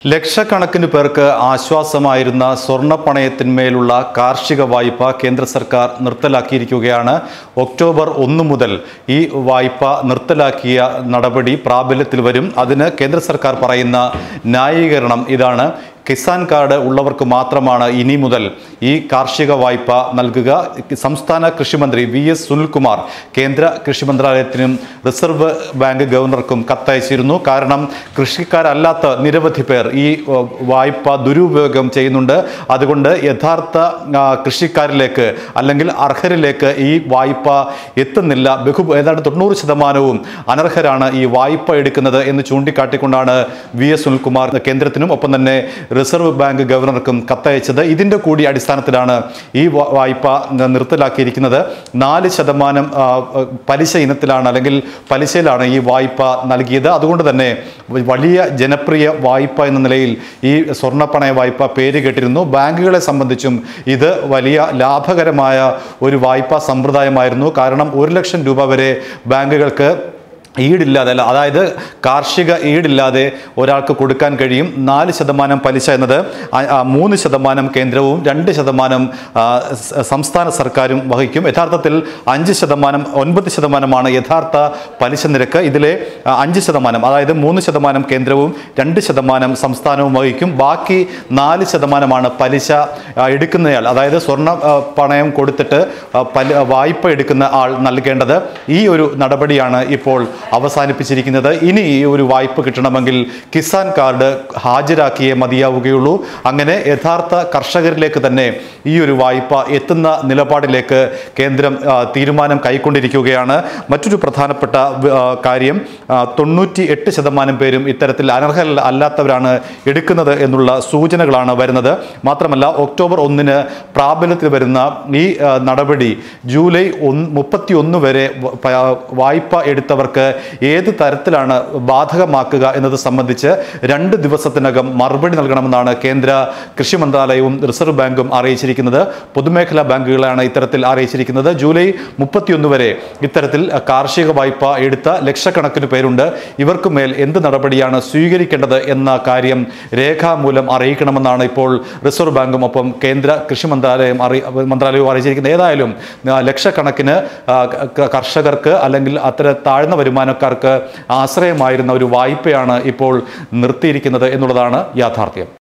ലക്ഷക്കണക്കിന് പേർക്ക് ആശ്വാസമായിരുന്ന സ്വർണ്ണപ്പണയത്തിന്മേലുള്ള കാർഷിക വായ്പ കേന്ദ്ര സർക്കാർ നിർത്തലാക്കിയിരിക്കുകയാണ് ഒക്ടോബർ ഒന്ന് മുതൽ ഈ വായ്പ നിർത്തലാക്കിയ നടപടി പ്രാബല്യത്തിൽ വരും അതിന് കേന്ദ്ര സർക്കാർ പറയുന്ന ന്യായീകരണം ഇതാണ് കിസാൻ കാർഡ് ഉള്ളവർക്ക് മാത്രമാണ് ഇനി മുതൽ ഈ കാർഷിക വായ്പ നൽകുക സംസ്ഥാന കൃഷിമന്ത്രി വി എസ് സുനിൽകുമാർ കേന്ദ്ര കൃഷി മന്ത്രാലയത്തിനും റിസർവ് ബാങ്ക് ഗവർണർക്കും കത്തയച്ചിരുന്നു കാരണം കൃഷിക്കാരല്ലാത്ത നിരവധി പേർ ഈ ഏഹ്, വായ്പ ദുരുപയോഗം ചെയ്യുന്നുണ്ട് അതുകൊണ്ട് യഥാർത്ഥ ആ, കൃഷിക്കാരിലേക്ക് അല്ലെങ്കിൽ അർഹരിലേക്ക് ഈ വായ്പ എത്തുന്നില്ല ബഹു ഏതാണ്ട് തൊണ്ണൂറ് ശതമാനവും അനർഹരാണ് ഈ വായ്പ എടുക്കുന്നത് എന്ന് ചൂണ്ടിക്കാട്ടിക്കൊണ്ടാണ് വി എസ് സുനിൽകുമാർ കേന്ദ്രത്തിനും ഒപ്പം തന്നെ റിസർവ് ബാങ്ക് ഗവർണർക്കും കത്തയച്ചത് ഇതിൻ്റെ കൂടി അടിസ്ഥാനത്തിലാണ് ഈ വ- വായ്പ ന- നിർത്തലാക്കിയിരിക്കുന്നത് നാല് ശതമാനം ആ, പലിശ ഇനത്തിലാണ് അല്ലെങ്കിൽ പലിശയിലാണ് ഈ വായ്പ നൽകിയത് അതുകൊണ്ട് തന്നെ വ- വലിയ ജനപ്രിയ വായ്പ എന്ന നിലയിൽ ഈ സ്വർണ്ണപ്പണയ വായ്പ പേര് കേട്ടിരുന്നു ബാങ്കുകളെ സംബന്ധിച്ചും ഇത് വലിയ ലാഭകരമായ ഒരു വായ്പാ സമ്പ്രദായമായിരുന്നു കാരണം ഒരു ലക്ഷം രൂപ വരെ ബാങ്കുകൾക്ക് ഈടില്ലാതെ അല്ല അതായത് കാർഷിക ഈടില്ലാതെ ഒരാൾക്ക് കൊടുക്കാൻ കഴിയും നാല് ശതമാനം പലിശ എന്നത് ആ- ആ മൂന്ന് ശതമാനം കേന്ദ്രവും രണ്ട് ശതമാനം ആ, സ- സംസ്ഥാന സർക്കാരും വഹിക്കും യഥാർത്ഥത്തിൽ അഞ്ച് ശതമാനം ഒൻപത് ശതമാനമാണ് യഥാർത്ഥ പലിശ നിരക്ക് ഇതിലെ ആ, അഞ്ച് ശതമാനം അതായത് മൂന്ന് ശതമാനം കേന്ദ്രവും രണ്ട് ശതമാനം സംസ്ഥാനവും വഹിക്കും ബാക്കി നാല് ശതമാനമാണ് പലിശ ആ, എടുക്കുന്നയാൾ അതായത് സ്വർണ്ണ ആ, പണയം കൊടുത്തിട്ട് ആ, പല വായ്പ എടുക്കുന്ന ആൾ നൽകേണ്ടത് ഈ ഒരു നടപടിയാണ് ഇപ്പോൾ അവസാനിപ്പിച്ചിരിക്കുന്നത് ഇനി ഈ ഒരു വായ്പ കിട്ടണമെങ്കിൽ കിസാൻ കാർഡ് ഹാജരാക്കിയേ മതിയാവുകയുള്ളൂ അങ്ങനെ യഥാർത്ഥ കർഷകരിലേക്ക് തന്നെ ഈ ഒരു വായ്പ എത്തുന്ന നിലപാടിലേക്ക് കേന്ദ്രം ആ, തീരുമാനം കൈക്കൊണ്ടിരിക്കുകയാണ് മറ്റൊരു പ്രധാനപ്പെട്ട ആ, കാര്യം തൊണ്ണൂറ്റി എട്ട് ശതമാനം പേരും ഇത്തരത്തിൽ അനർഹ അല്ലാത്തവരാണ് എടുക്കുന്നത് എന്നുള്ള സൂചനകളാണ് വരുന്നത് മാത്രമല്ല ഒക്ടോബർ ഒന്നിന് പ്രാബല്യത്തിൽ വരുന്ന ഈ ആ, നടപടി ജൂലൈ ഒന്ന് മുപ്പത്തി ഒന്ന് വരെ വ- പ- വായ്പ എടുത്തവർക്ക് ഏത് തരത്തിലാണ് ബാധകമാക്കുക എന്നത് സംബന്ധിച്ച് രണ്ട് ദിവസത്തിനകം മറുപടി നൽകണമെന്നാണ് കേന്ദ്ര കൃഷി മന്ത്രാലയവും റിസർവ് ബാങ്കും അറിയിച്ചിരിക്കുന്നത് പൊതുമേഖലാ ബാങ്കുകളാണ് ഇത്തരത്തിൽ അറിയിച്ചിരിക്കുന്നത് ജൂലൈ മുപ്പത്തിയൊന്ന് വരെ ഇത്തരത്തിൽ അഹ്, കാർഷിക വായ്പ എടുത്ത ലക്ഷക്കണക്കിന് പേരുണ്ട് ഇവർക്ക് മേൽ എന്ത് നടപടിയാണ് സ്വീകരിക്കേണ്ടത് എന്ന കാര്യം രേഖാമൂലം അറിയിക്കണമെന്നാണ് ഇപ്പോൾ റിസർവ് ബാങ്കും ഒപ്പം കേന്ദ്ര കൃഷി മന്ത്രാലയം അറി മന്ത്രാലയവും അറിയിച്ചിരിക്കുന്നത് ഏതായാലും ആ, ലക്ഷക്കണക്കിന് ആ, ക- കർഷകർക്ക് അല്ലെങ്കിൽ അത്ര താഴ്ന്ന വരുമാനക്കാർക്ക് ആശ്രയമായിരുന്ന ഒരു വായ്പയാണ് ഇപ്പോൾ നിർത്തിയിരിക്കുന്നത് എന്നുള്ളതാണ് യാഥാർത്ഥ്യം